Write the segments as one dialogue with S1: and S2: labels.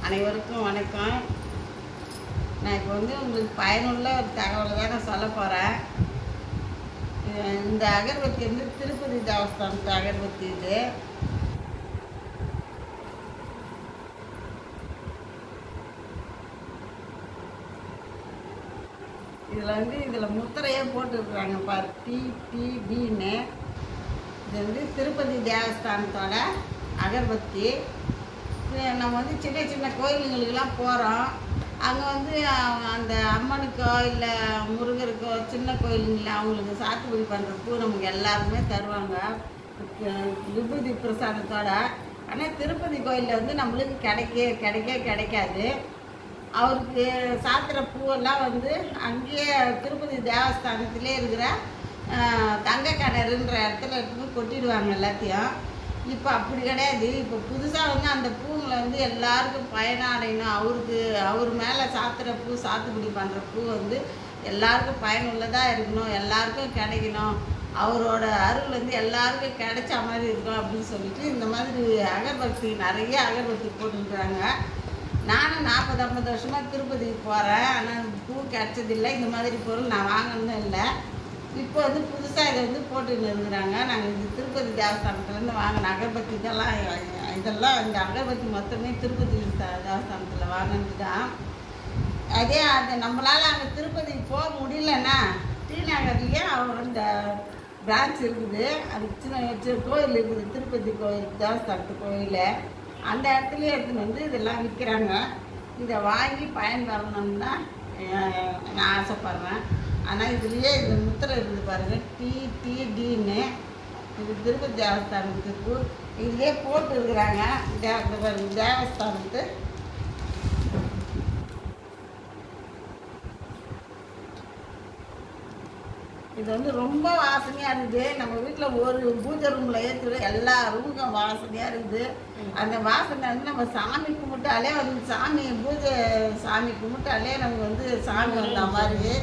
S1: அனைவருக்கும் வணக்கம் நான் இப்போ வந்து உங்களுக்கு பயனுள்ள ஒரு தகவலை தான் நான் சொல்ல போகிறேன் இந்த அகர்பத்தி வந்து திருப்பதி தேவஸ்தானத்து அகர்பத்தி இது இதில் வந்து இதில் முத்திரையே போட்டுருக்குறாங்க பாரு டி டி டின்னு இது வந்து திருப்பதி தேவஸ்தானத்தோட அகர்பத்தி இது நம்ம வந்து சின்ன சின்ன கோயிலுங்களுக்கெல்லாம் போகிறோம் அங்கே வந்து அஹ், அந்த அம்மனுக்கோ இல்லை முருகருக்கோ சின்ன கோயிலுங்கள அவங்களுக்கு சாத்துக்குடி பண்ணுற பூ நமக்கு எல்லாருமே தருவாங்க கு- விபூதி பிரசாதத்தோட ஆனால் திருப்பதி கோயிலில் வந்து நம்மளுக்கு கிடைக்க கிடைக்க கிடைக்காது அவருக்கு சாத்துற பூவெல்லாம் வந்து அங்கேயே திருப்பதி தேவஸ்தானத்திலே இருக்கிற ஆஹ், தங்க கிணறுன்ற இடத்துல எடுத்து கொட்டிடுவாங்க எல்லாத்தையும் இப்போ அப்படி கிடையாது இப்போ புதுசாக வந்து அந்த பூங்களை வந்து எல்லாருக்கும் பயனடையணும் அவருக்கு அவர் மேலே சாத்துற பூ சாத்துக்குடி பண்ணுற பூ வந்து எல்லாருக்கும் பயனுள்ளதாக இருக்கணும் எல்லாருக்கும் கிடைக்கணும் அவரோட அருள் வந்து எல்லாருக்கும் கிடைச்ச மாதிரி இருக்கும் அப்படின்னு சொல்லிட்டு இந்த மாதிரி அகர்பக்தி நிறைய அகர்பக்தி போட்டுருக்குறாங்க நானும் நாற்பது ஐம்பது வருஷமாக திருப்பதிக்கு போகிறேன் ஆனால் பூ கிடைச்சதில்லை இந்த மாதிரி பொருள் நான் வாங்கினதும் இல்லை இப்போ வந்து புதுசாக இதை வந்து போட்டுன்னு இருக்கிறாங்க நாங்கள் இது திருப்பதி தேவஸ்தானத்துலேருந்து வாங்கின அகர்பத்தி இதெல்லாம் இதெல்லாம் இந்த அகர்பத்தி மொத்தமே திருப்பதி த- தேவஸ்தானத்தில் வாங்கினது தான் அதே அது நம்மளால் அங்கே திருப்பதிக்கு போக முடியலன்னா டி நகர்லேயே அவர் இந்த பிரான்ச் இருக்குது அது சின்ன சின்ன கோயில் இருக்குது திருப்பதி கோயில் தேவஸ்தானத்து கோயில் அந்த இடத்துலயே எடுத்துன்னு வந்து இதெல்லாம் விற்கிறாங்க இதை வாங்கி பயன் பெறணும்னு தான் அஹ், நான் ஆசைப்பட்றேன் ஆனால் இதுலேயே இந்த முத்திரை இருக்குது பாருங்கள் டி டி டின்னு இது திருப்பதி தேவஸ்தானத்துக்கு இதுலேயே போட்டு இருக்கிறாங்க தேவ இந்த பாருங்க, தேவஸ்தானத்து இது வந்து ரொம்ப வாசனையாக இருக்குது நம்ம வீட்டில் ஒரு பூஜை ரூமில் ஏற்றுற எல்லா ரூமுக்கும் வாசனையாக இருக்குது அந்த வாசனை வந்து நம்ம சாமி கும்பிட்டாலே வந்து சாமி பூஜை சாமி கும்பிட்டாலே நமக்கு வந்து சாமி வந்த மாதிரி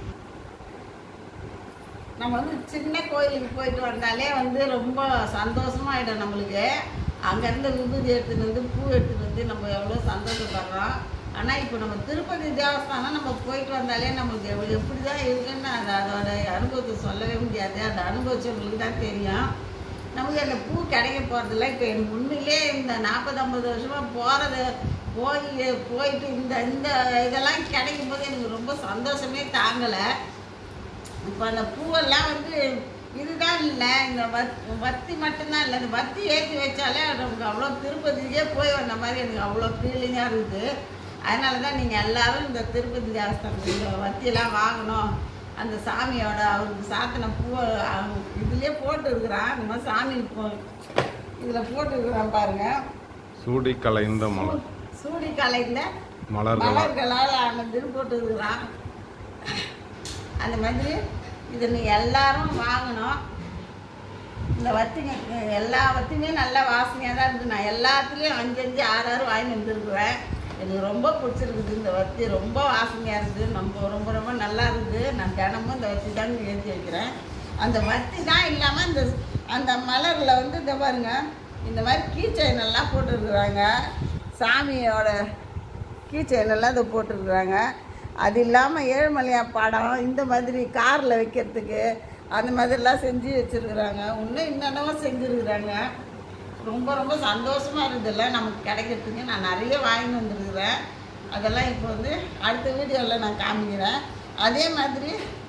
S1: நம்ம வந்து சின்ன கோயிலுக்கு போயிட்டு வந்தாலே வந்து ரொம்ப சந்தோஷமாயிடும் நம்மளுக்கு அங்கேருந்து விபூதி எடுத்துகிட்டு வந்து பூ எடுத்துகிட்டு வந்து நம்ம எவ்வளோ சந்தோஷப்படுறோம் ஆனால் இப்போ நம்ம திருப்பதி தேவஸ்தானம் நம்ம போயிட்டு வந்தாலே நமக்கு எவ்வளோ எப்படி தான் இருக்குன்னு அது அதோட அனுபவத்தை சொல்லவே முடியாது அதை அனுபவிச்சவங்களுக்கு தான் தெரியும் நமக்கு அந்த பூ கிடைக்க போகிறதில்ல இப்போ எனக்கு உண்மையிலே இந்த நாற்பது ஐம்பது வருஷமாக போகிறது போய் போயிட்டு இந்த இந்த இதெல்லாம் கிடைக்கும் போது எனக்கு ரொம்ப சந்தோஷமே தாங்கலை இப்போ அந்த பூவெல்லாம் வந்து இதுதான் இல்லை இந்த வத் வத்தி மட்டும்தான் இல்லை இந்த வத்தி ஏற்றி வச்சாலே நமக்கு அவ்வளோ திருப்பதிக்கே போய் வந்த மாதிரி எனக்கு அவ்வளோ ஃபீலிங்காக இருக்குது அதனால தான் நீங்கள் எல்லாரும் இந்த திருப்பதி தேவஸ்தானத்தில் இந்த வத்தியெல்லாம் வாங்கணும் அந்த சாமியோட அவருக்கு சாத்தின பூவை அவங்க இதுலேயே போட்டு இருக்கிறான் இந்த மாதிரி சாமி பூ இதில் போட்டு இருக்கிறான் பாருங்க
S2: சூடி கலைந்த மலர்
S1: சூடி கலையில்
S2: மலர்களால்
S1: மலர்களால் ஆனதுன்னு போட்டு இருக்கிறான் அந்த மாதிரி இதை நீ எல்லாரும் வாங்கணும் இந்த வத்திங்க எல்லா வத்தியுமே நல்ல வாசனையாக தான் இருக்குது நான் எல்லாத்துலேயும் அஞ்சு அஞ்சு ஆறு ஆறு வாங்கி வந்துருக்குவேன் எனக்கு ரொம்ப பிடிச்சிருக்குது இந்த வத்தி ரொம்ப வாசனையாக இருக்குது நம்ம ரொம்ப ரொம்ப நல்லா இருக்குது நான் தினமும் இந்த வத்தி தான் ஏற்றி வைக்கிறேன் அந்த வத்தி தான் இல்லாமல் இந்த அந்த மலரில் வந்து இந்த பாருங்க இந்த மாதிரி கீச்சைன் எல்லாம் போட்டுருக்குறாங்க சாமியோட கீச்சைன் எல்லாம் இதை போட்டுருக்குறாங்க அது இல்லாமல் ஏழுமலையா படம் இந்த மாதிரி காரில் வைக்கிறதுக்கு அந்த மாதிரிலாம் செஞ்சு வச்சுருக்குறாங்க இன்னும் என்னென்னவோ செஞ்சுருக்குறாங்க ரொம்ப ரொம்ப சந்தோஷமாக இருக்குதுல்ல நமக்கு கிடைக்கிறதுக்கு நான் நிறைய வாங்கிட்டு வந்துருக்குறேன் அதெல்லாம் இப்போ வந்து அடுத்த வீடியோவில் நான் காமிக்கிறேன் அதே மாதிரி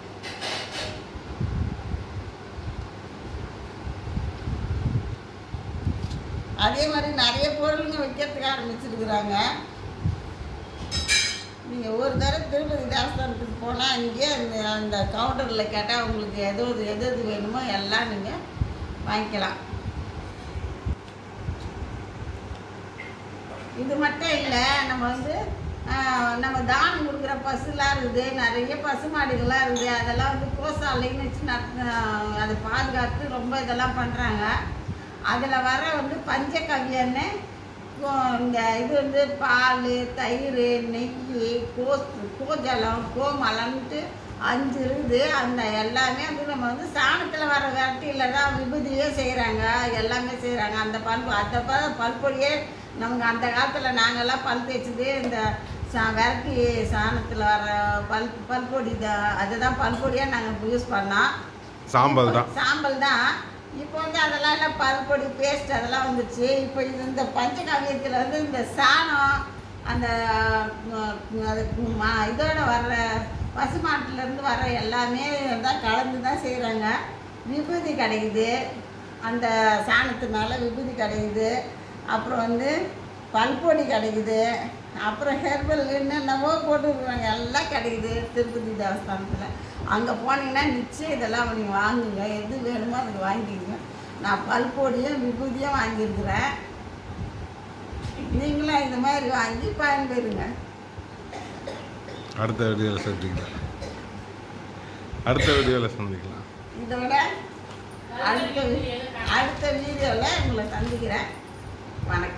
S1: அதே மாதிரி நிறைய பொருளுங்க வைக்கிறதுக்கு ஆரம்பிச்சிருக்கிறாங்க நீங்கள் ஒரு தடவை திருப்பதி தேவஸ்தானத்துக்கு போனால் அங்கேயே அந்த அந்த கவுண்டரில் கேட்டால் உங்களுக்கு எது எது எது எது வேணுமோ எல்லாம் நீங்கள் வாங்கிக்கலாம் இது மட்டும் இல்லை நம்ம வந்து ஆஹ், நம்ம தானம் கொடுக்குற பசுலாம் இருக்குது நிறைய பசு மாடுகள்லாம் இருக்குது அதெல்லாம் வந்து கோசாலைன்னு வச்சு நடத்து அதை பாதுகாத்து ரொம்ப இதெல்லாம் பண்ணுறாங்க அதில் வர வந்து பஞ்சகவ்யன்னு கோ- இந்த இது வந்து பால் தயிர் நெய் கோ கோஜலம் கோமலம்ன்ட்டு அஞ்சு இருக்குது அந்த எல்லாமே வந்து நம்ம வந்து சாணத்தில் வர வெரைட்டியில் தான் விபூதியே செய்கிறாங்க எல்லாமே செய்கிறாங்க அந்த பல்பு அந்த ப- பல்பொடியே நமக்கு அந்த காலத்தில் நாங்கள்லாம் பல் தேய்ச்சது இந்த சா விரட்டி சாணத்தில் வர பல் பல்பொடி த- அதுதான் பல்பொடியாக நாங்கள் யூஸ் பண்ணோம்
S2: சாம்பல் தான்
S1: சாம்பல் தான் இப்போ வந்து அதெல்லாம் இல்லை பல்பொடி பேஸ்ட் அதெல்லாம் வந்துருச்சு இப்போ இது இந்த பஞ்சகாவியத்தில் வந்து இந்த சாணம் அந்த அஹ், அது மா- இதோட வர்ற பசுமாட்டிலேருந்து வர்ற எல்லாமே தான் கலந்து தான் செய்கிறாங்க விபூதி கிடைக்குது அந்த சாணத்தினால விபூதி கிடைக்குது அப்புறம் வந்து பல்பொடி கிடைக்குது அப்புறம் ஹெர்பல் என்னென்னவோ போட்டுருக்குறாங்க எல்லாம் கிடைக்குது திருப்பதி தேவஸ்தானத்தில் அங்கே போனீங்கன்னா நிச்சயம் இதெல்லாம் நீங்கள் வாங்குங்க எது வேணுமோ அதுக்கு வாங்கிக்கோங்க நான் பல்பொடியும் விபூதியும் வாங்கியிருக்கிறேன் நீங்களும் இந்த மாதிரி வாங்கி பயன்பெறுங்க
S2: அடுத்த வீடியோவில் சந்திக்கலாம் அடுத்த வீடியோவில் சந்திக்கலாம்
S1: இதோட அடுத்த வீ- அடுத்த வீடியோவில் உங்களை சந்திக்கிறேன் வணக்கம்